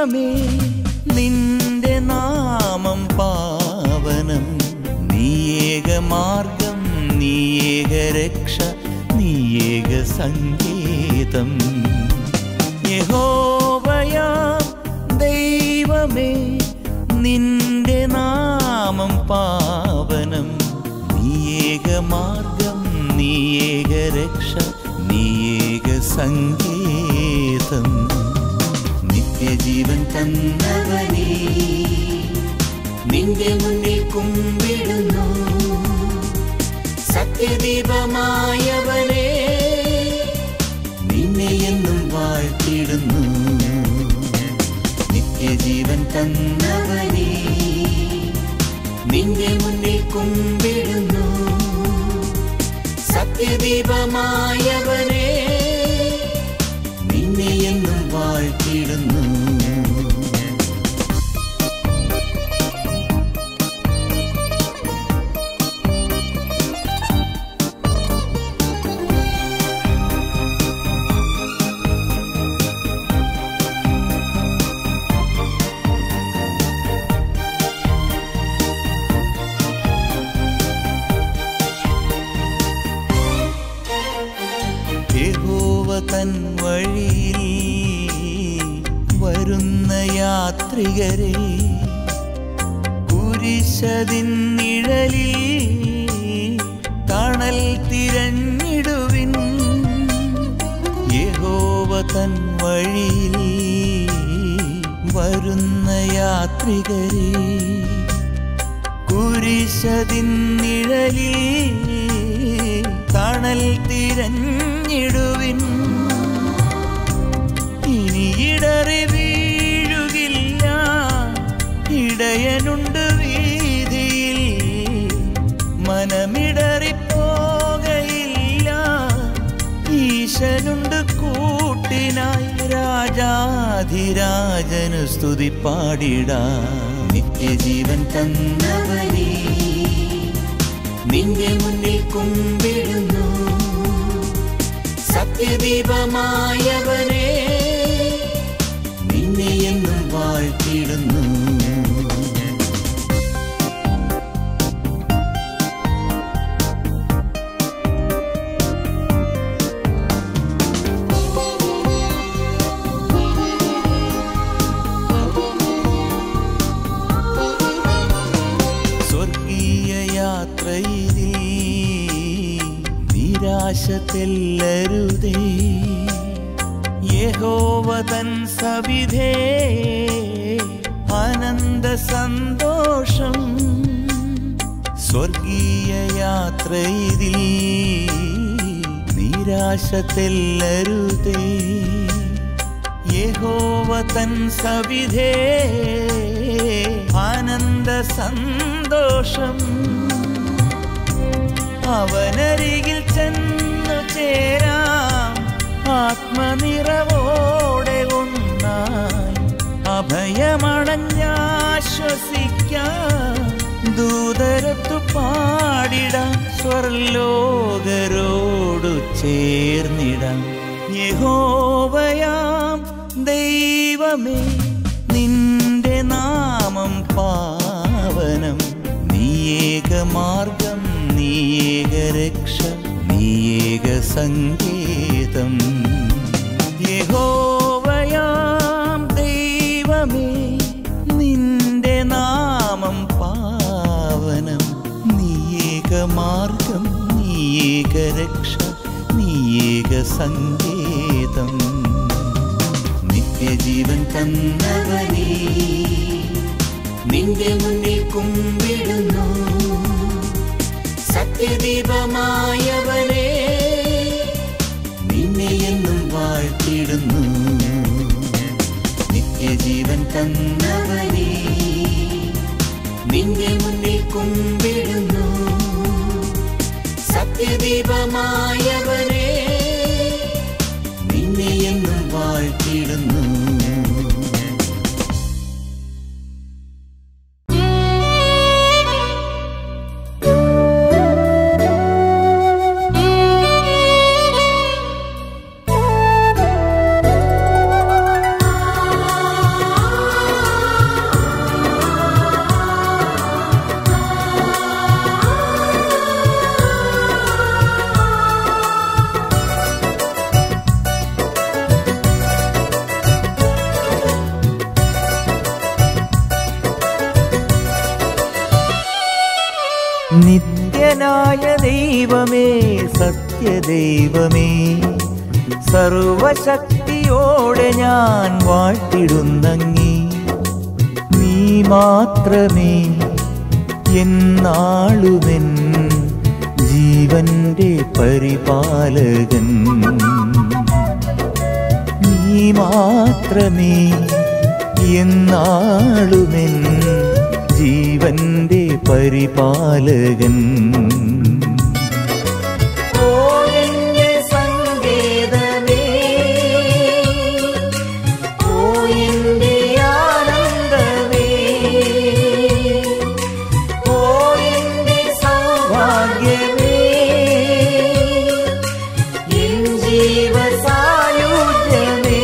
ദൈവമേ നിന്റെ നാമം പാവനം നീയേക മാർഗം നീയേക രക്ഷ നീയേക സങ്കേതം യഹോവയാ ദൈവമേ നിന്റെ നാമം പാവനം നീയേക മാർഗം നീയേക രക്ഷ നീയേക സങ്കേതം നിത്യജീവൻ തന്നവനേ നിന്റെ മുന്നിൽ കുമ്പിടുന്നു സത്യദീപമായവനേ നിന്നെ എന്നും വാഴ്ത്തിടുന്നു നിത്യജീവൻ തന്നവനേ നിന്റെ മുന്നിൽ കുമ്പിടുന്നു സത്യദീപമായവനേ നിന്നെ എന്നും വാഴ്ത്തിടുന്നു യഹോവ തൻ വഴിയിൽ വരുന്ന യാത്രികരെ കുരിശതിൻ നിഴലിൽ തണൽ തിരഞ്ഞിടുവിൻ യഹോവ തൻ വഴിയിൽ വരുന്ന യാത്രികരെ കുരിശതിൻ നിഴലിൽ തണൽ തിരഞ്ഞിടുവിൻ ഇനി ഇടറി വീഴുകില്ല ഇടയനുണ്ട് വീതിയിൽ മനമിടറി പോകയില്ല ഈശനുണ്ട് കൂട്ടിനായി രാജാധിരാജനു സ്തുതി പാടിടാം നിത്യജീവൻ തന്നവനേ നിന്റെ മുന്നിൽ കുമ്പിടുന്നു സത്യദീപമായവനേ നിന്നെ എന്നും വാഴ്ത്തിടുന്നു സ്വർഗീയ യാത്രയിലേ നിരാശ തെല്ലരുതേ യഹോവ തൻ സവിധേ ആനന്ദ സന്തോഷം സ്വർഗീയ യാത്രയിതിൽ നിരാശ തെല്ലരുതേ യഹോവ തൻ സവിധേ ആനന്ദ സന്തോഷം അവനരികിൽ ചെന്നു ചേരാം ആത്മനിറവോടെ ഒന്നായി അഭയമണഞ്ഞാശ്വസിക്കാം ദൂതരത്തു പാടിടാം സ്വർലോകരോടു ചേർന്നിടാം യഹോവയാം ദൈവമേ നിന്റെ നാമം പാവനം നീയേക മാർഗം നീയേക രക്ഷ നീയേക സങ്കേതം യഹോവയാം ദൈവമേ നിന്റെ നാമം പാവനം നീയേക മാർഗം നീയേക രക്ഷ നീയേക സങ്കേതം നിത്യജീവൻ തന്നവനേ നിന്റെ മുന്നിൽ കുമ്പിടുന്നു സത്യദീപമായവനേ നിന്നെ എന്നും വാഴ്ത്തിടുന്നു നിത്യജീവൻ തന്നവനേ നിന്റെ മുന്നിൽ കുമ്പിടുന്നു സത്യദീപമായവനേ നിന്നെ എന്നും വാഴ്ത്തിടുന്നു ആ നിത്യനായ ദൈവമേ സത്യദൈവമേ സർവശക്തിയോടെ ഞാൻ വാഴ്ത്തിടുന്നങ്ങി നീ മാത്രമേ എന്നാളുമെൻ ജീവന്റെ പരിപാലകൻ നീ മാത്രമേ എന്നാളുമെൻ ജീവന്റെ പരിപാലകൻ ഓ എന്റെ സങ്കേതമേ ഓ എന്റെ ആനന്ദമേ ഓ എന്റെ സൗഭാഗ്യമേ എൻ ജീവസായുജ്യമേ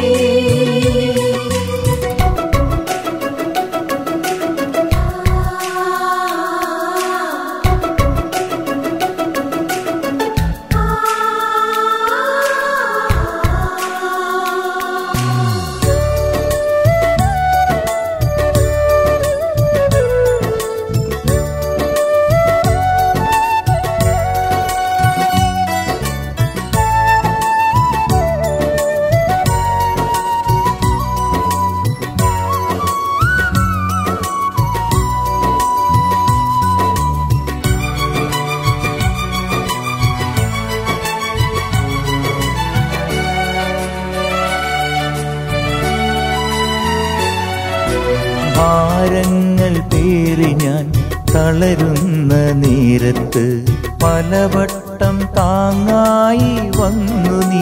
ഭാരങ്ങൾ പേറി ഞാൻ തളരുന്ന നേരത്ത് പലവട്ടം താങ്ങായി വന്നു നീ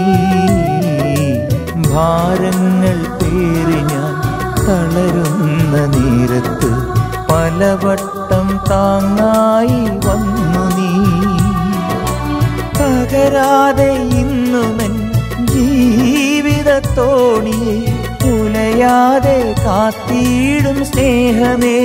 ഭാരങ്ങൾ പേറി ഞാൻ തളരുന്ന നേരത്ത് പലവട്ടം താങ്ങായി വന്നു നീ തകരാതെ ഇന്നുമൻ ജീവിതത്തോണിയെ ഉലയാതെ കാത്തിടും സ്നേഹമേ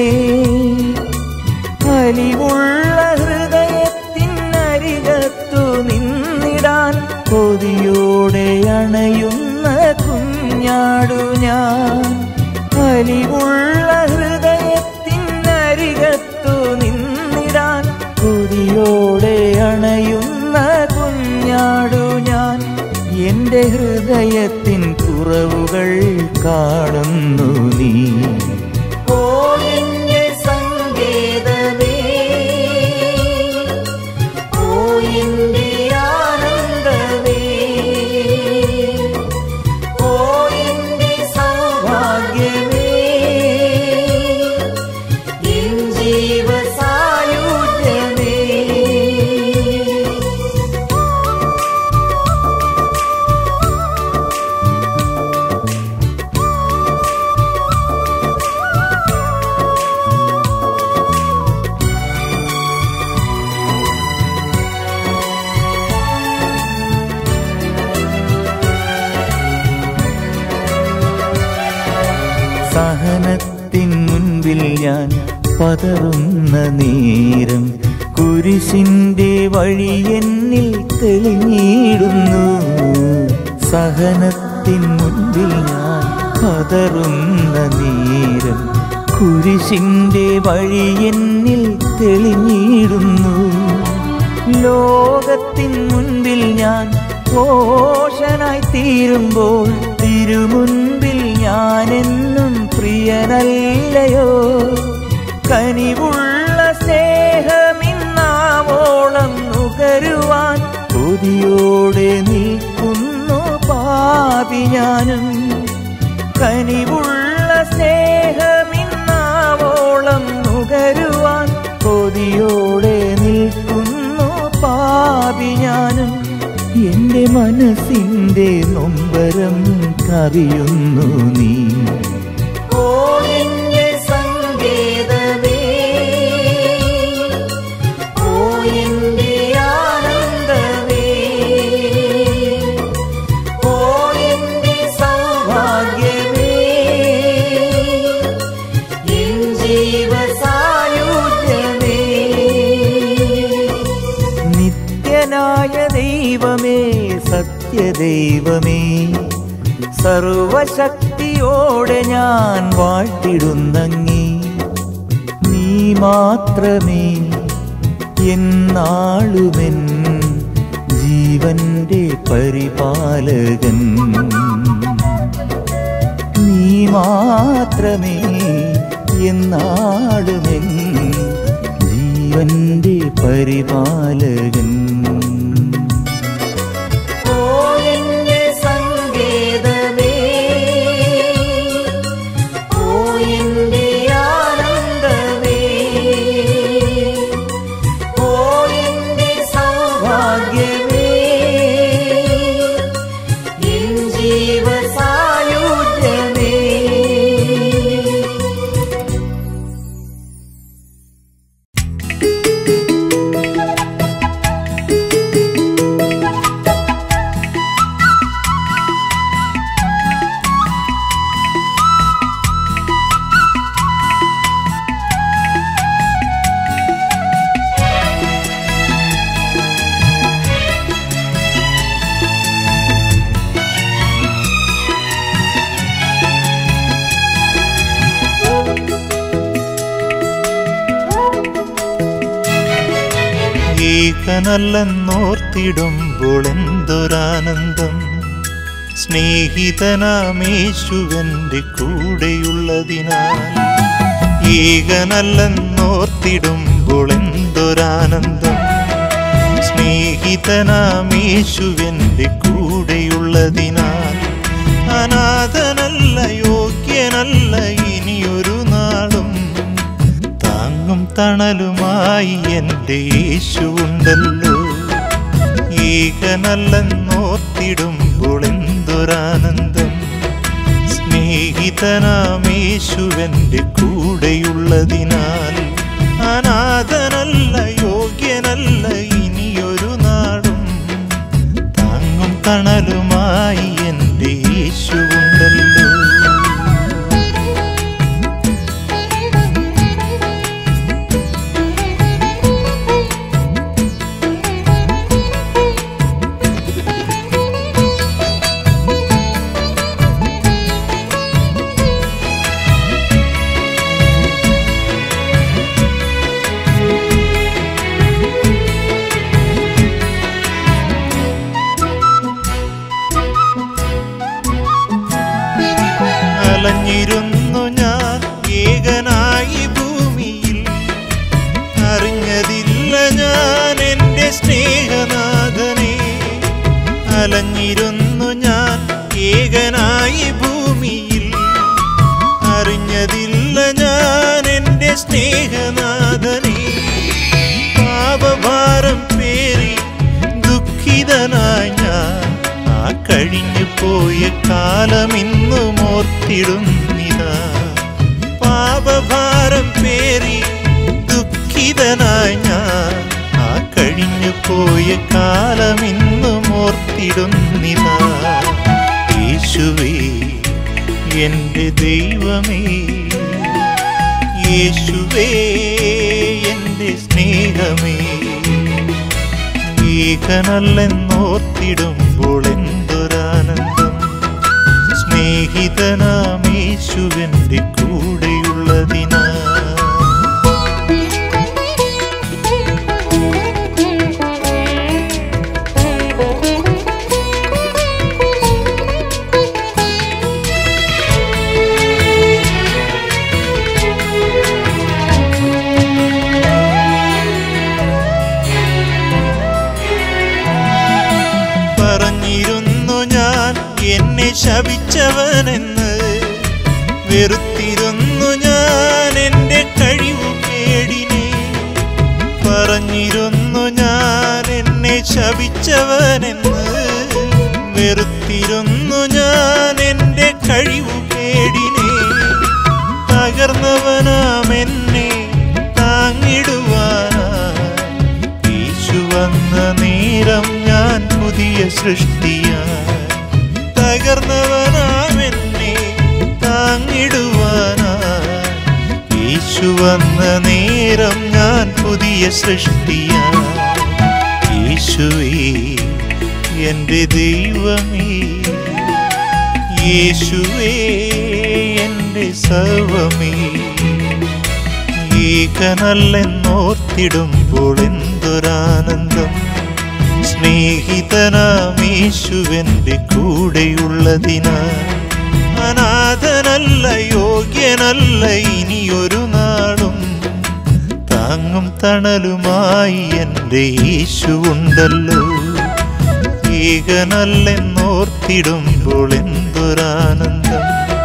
അലിവുള്ള ഹൃദയത്തിനരികത്തു നിന്നിടാൻ കൊതിയോടെ അണയുന്ന കുഞ്ഞാടു ഞാൻ അലിവുള്ള ഹൃദയത്തിനരികത്തു നിന്നിടാൻ കൊതിയോടെ അണയുന്ന കുഞ്ഞാടു ഞാൻ എന്റെ ഹൃദയത്തിൻ കുറവുകൾ കാണുന്നു നീ ഓ എന്റെ സങ്കേതമേ ഓ എന്റെ ആനന്ദമേ ഓ എന്റെ സൗഭാഗ്യമേ എൻ ജീവസായുജ്യമേ സഹനത്തിൻ മുൻപിൽ ഞാൻ പതറുന്ന നേരം കുരിശിന്റെ വഴി എന്നിൽ തെളിഞ്ഞിടുന്നു സഹനത്തിൻ മുൻപിൽ ഞാൻ പതറുന്ന നേരം കുരിശിന്റെ വഴി എന്നിൽ തെളിഞ്ഞിടുന്നു ലോകത്തിൻ മുൻപിൽ ഞാൻ ഘോഷനായി തീരുമ്പോൾ തിരുമുൻപിൽ ഞാനെന്നും പ്രിയനല്ലയോ കനിവുള്ള സ്നേഹമിന്നാവോളം നുകരുവാൻ കൊതിയോടെ നിൽക്കുന്നു പാപി ഞാനും കനിവുള്ള സ്നേഹമിന്നാവോളം നുകരുവാൻ കൊതിയോടെ നിൽക്കുന്നു പാപി ഞാനും എന്റെ മനസ്സിന്റെ നൊമ്പരം കറിയുന്നു നീ ഓ എന്റെ സങ്കേതമേ ഓ എന്റെ ആനന്ദമേ ഓ എന്റെ സൗഭാഗ്യമേ എൻ ജീവസായുജ്യമേ നിത്യനായ ദൈവമേ സത്യദൈവമേ സർവശക്തിയോടെ ഞാൻ വാഴ്ത്തിടുന്നങ്ങി നീ മാത്രമേ എന്നാളുമെൻ ജീവന്റെ പരിപാലകൻ നീ മാത്രമേ എന്നാളുമെൻ ജീവന്റെ പരിപാലകൻ ഓ എന്റെ സങ്കേതമേ ഓ എന്റെ ആനന്ദമേ ഓ എന്റെ സൗഭാഗ്യമേ എൻ ജീവസായുജ്യമേ ഏകനല്ലെന്നോർത്തിടുമ്പോൾ എന്തൊരാനന്ദം സ്നേഹിതനാമേശുവന്റെ കൂടെയുള്ളതിനാൽ ഏകനല്ലെന്നോർത്തിടുമ്പോൾ എന്തൊരാനന്ദം സ്നേഹിതനാമേശുവന്റെ കൂടെയുള്ളതിനാൽ അനാഥനല്ല യോഗ്യനല്ല ഇനിയൊരു നാളും താങ്ങും തണലുമായി എൻ്റെ യേശുണ്ടല്ലോ ഏകനല്ലെന്നോർത്തിടുമ്പോൾ എന്തൊരാനന്ദം സ്നേഹിതനാമേശുവന്റെ കൂടെയുള്ളതിനാൽ അനാഥനല്ല യോഗ്യനല്ല ഇനിയൊരു നാളും താങ്ങും തണലുമായി എൻ്റെ യേശുണ്ടല്ലോ അലഞ്ഞിരുന്നു ഞാൻ ഏകനായി ഭൂമിയിൽ അറിഞ്ഞതില്ല ഞാൻ എൻ്റെ സ്നേഹനാഥനെ അലഞ്ഞിരുന്നു ഞാൻ ഏകനായി ഭൂമിയിൽ അറിഞ്ഞതില്ല ഞാൻ എൻ്റെ സ്നേഹനാഥനെ പാപഭാരം പേറി ദുഃഖിതനായി ഞാൻ ആ കഴിഞ്ഞു പോയ കാലമിന്നും ഓർത്തിടുന്നിതാ പാപഭാരം പേറി ദുഃഖിതനായി ഞാൻ ആ കഴിഞ്ഞു പോയ കാലമിന്നും ഓർത്തിടുന്നിതാ യേശുവേ എൻ്റെ ദൈവമേ യേശുവേ എൻ്റെ സ്നേഹമേ ഏകനല്ലെന്നോർത്തിടുമ്പോൾ എന്തൊരാനന്ദം സ്നേഹിതനാമേശുവന്റെ കൂടെയുള്ളതിനാ പറഞ്ഞിരുന്നു ഞാൻ എന്നെ ശപിച്ചവനെന്ന് വെറുത്തിരുന്നു ഞാൻ എൻ്റെ കഴിവു കേടിനെ പറഞ്ഞിരുന്നു ഞാൻ എന്നെ ശപിച്ചവനെന്ന് വെറുത്തിരുന്നു ഞാൻ എൻ്റെ കഴിവു കേടിനെ തകർന്നവനാം എന്നെ താങ്ങിടുവാനായി യേശു വന്ന നേരം ഞാൻ പുതിയ സൃഷ്ടിയായി തകർന്നവനാം എന്നെ താങ്ങിടുവാനായി യേശു വന്ന നേരം ഞാൻ പുതിയ സൃഷ്ടിയായി യേശുവേ എൻ്റെ ദൈവമേ യേശുവേ എൻ്റെ സർവമേ ഏകനല്ലെന്നോർത്തിടുമ്പോൾ എന്ത് എന്തൊരാനന്ദം സ്നേഹിതനാമേശുവന്റെ കൂടെയുള്ളതിനാൽ അനാഥനല്ല യോഗ്യനല്ല ഇനിയൊരു നാളും താങ്ങും തണലുമായി എൻ്റെ യേശുവുണ്ടല്ലോ ഏകനല്ലെന്നോർത്തിടുമ്പോൾ എന്തൊരാനന്ദം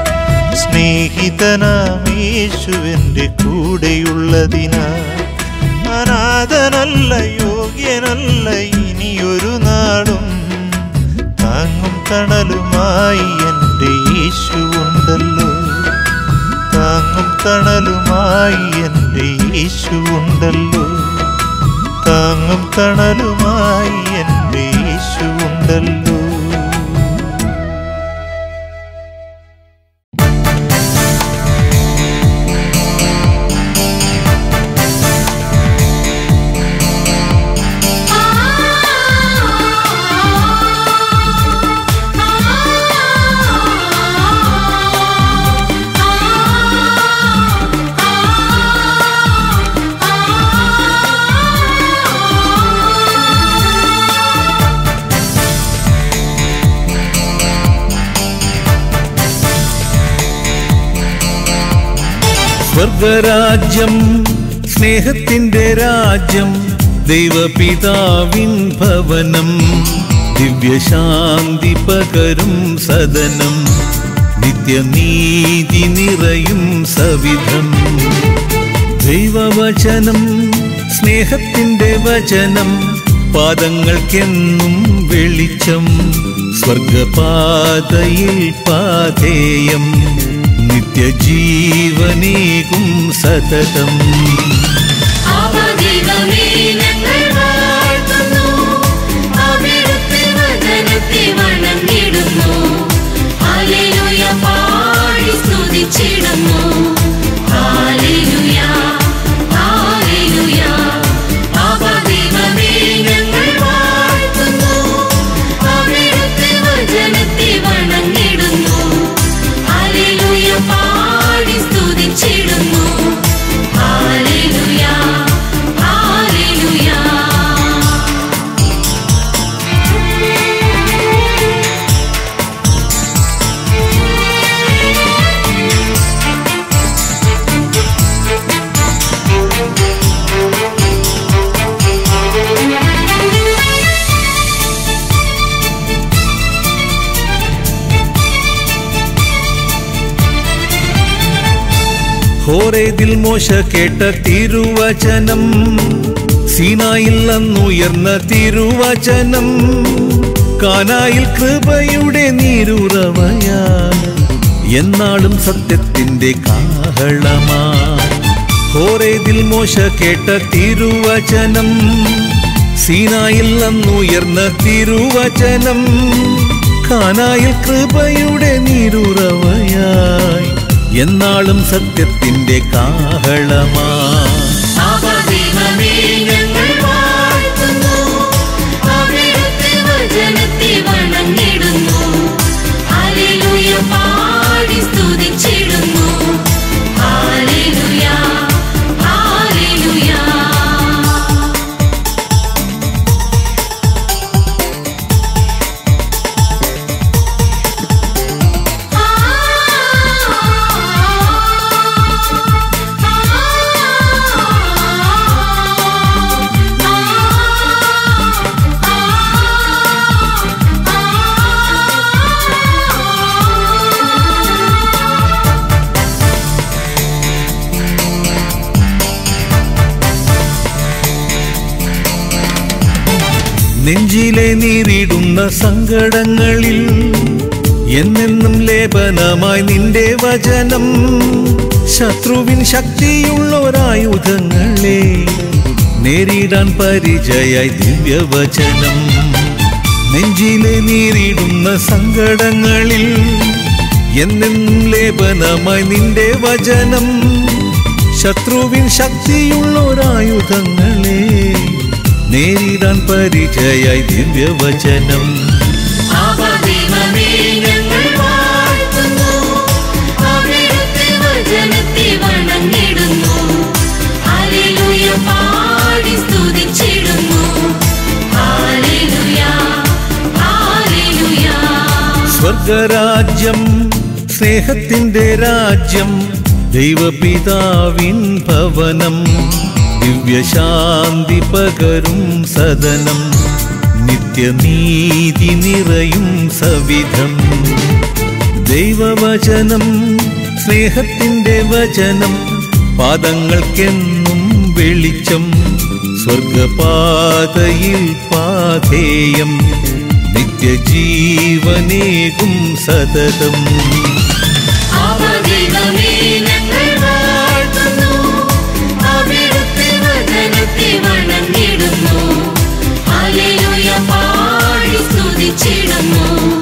സ്നേഹിതനാമേശുവന്റെ കൂടെയുള്ളതിനാൽ അനാഥനല്ല യോഗ്യനല്ല ഇനിയൊരു നാളും താങ്ങും തണലുമായി എൻ്റെ യേശുവുണ്ടല്ലോ താങ്ങും തണലുമായി എൻ്റെ യേശുവുണ്ടല്ലോ താങ്ങും തണലുമായി എൻ്റെ യേശുവുണ്ടല്ലോ സ്വർഗരാജ്യം സ്നേഹത്തിന്റെ രാജ്യം ദൈവപിതാവിൻ ഭവനം ദിവ്യശാന്തി പകരും സദനം നിത്യനീതി നിറയും സവിധം ദൈവവചനം സ്നേഹത്തിന്റെ വചനം പാദങ്ങൾക്കെന്നും വെളിച്ചം സ്വർഗപാതയിൽ പാതേയം നിത്യജീവനേകും സതതം അവദൈവമേ ഞങ്ങൾ വാഴ്ത്തുന്നു അവിടുത്തെ വചനത്തെ വണങ്ങിടുന്നു ഹല്ലേലൂയ പാടി സ്തുതിച്ചിടുന്നു ഹല്ലേലൂയ ഹല്ലേലൂയ അവദൈവമേ ഞങ്ങൾ വാഴ്ത്തുന്നു അവിടുത്തെ വചനത്തെ വണങ്ങിടുന്നു ഹല്ലേലൂയ പാടി സ്തുതിച്ചിടുന്നു ഹല്ലേലൂയ ഹല്ലേലൂയ ഹോറേതിൽ മോശ കേട്ട തിരുവചനം സീനായിൽ അന്നുയർന്ന തിരുവചനം കാനായിൽ കൃപയുടെ നീരുറവയാ എന്നാളും സത്യത്തിന്റെ കാഹളമാ ഹോറേതിൽ മോശ കേട്ട തിരുവചനം സീനായിൽ അന്നുയർന്ന തിരുവചനം കാനായിൽ കൃപയുടെ നീരുറവയായി എന്നാളും സത്യത്തിന്റെ കാഹളമാ അവദൈവമേ ഞങ്ങൾ വാഴ്ത്തുന്നു അവിടുത്തെ വചനത്തെ വണങ്ങിടുന്നു ഹല്ലേലൂയ പാടി സ്തുതിച്ചിടുന്നു ഹല്ലേലൂയ ഹല്ലേലൂയ നെഞ്ചിലെ നീറിടുന്ന സങ്കടങ്ങളിൽ എന്നെന്നും ലേപനമായി നിന്റെ വചനം ശത്രുവിൻ ശക്തിയുള്ളൊരായുധങ്ങളെ നേരിടാൻ പരിചയായി ദിവ്യവചനം നെഞ്ചിലെ നീറിടുന്ന സങ്കടങ്ങളിൽ എന്നെന്നും ലേപനമായി നിന്റെ വചനം ശത്രുവിൻ ശക്തിയുള്ളൊരായുധങ്ങളെ നേരിടാൻ പരിചയായി ദിവ്യവചനം അവദൈവമേ ഞങ്ങൾ വാഴ്ത്തുന്നു അവിടുത്തെ വചനത്തെ വണങ്ങിടുന്നു ഹല്ലേലൂയ പാടി സ്തുതിച്ചിടുന്നു സ്വർഗരാജ്യം സ്നേഹത്തിന്റെ രാജ്യം ദൈവപിതാവിൻ ഭവനം ദിവ്യശാന്തി പകരും സദനം നിത്യനീതി നിറയും സവിധം ദൈവവചനം സ്നേഹത്തിന്റെ വചനം പാദങ്ങൾക്കെന്നും വെളിച്ചം സ്വർഗപാതയിൽ പാധേയം നിത്യജീവനേകും സതതം അവദൈവമേ ഞങ്ങൾ വാഴ്ത്തുന്നു അവിടുത്തെ വചനത്തെ വണങ്ങിടുന്നു ഹല്ലേലൂയ പാടി സ്തുതിച്ചിടുന്നു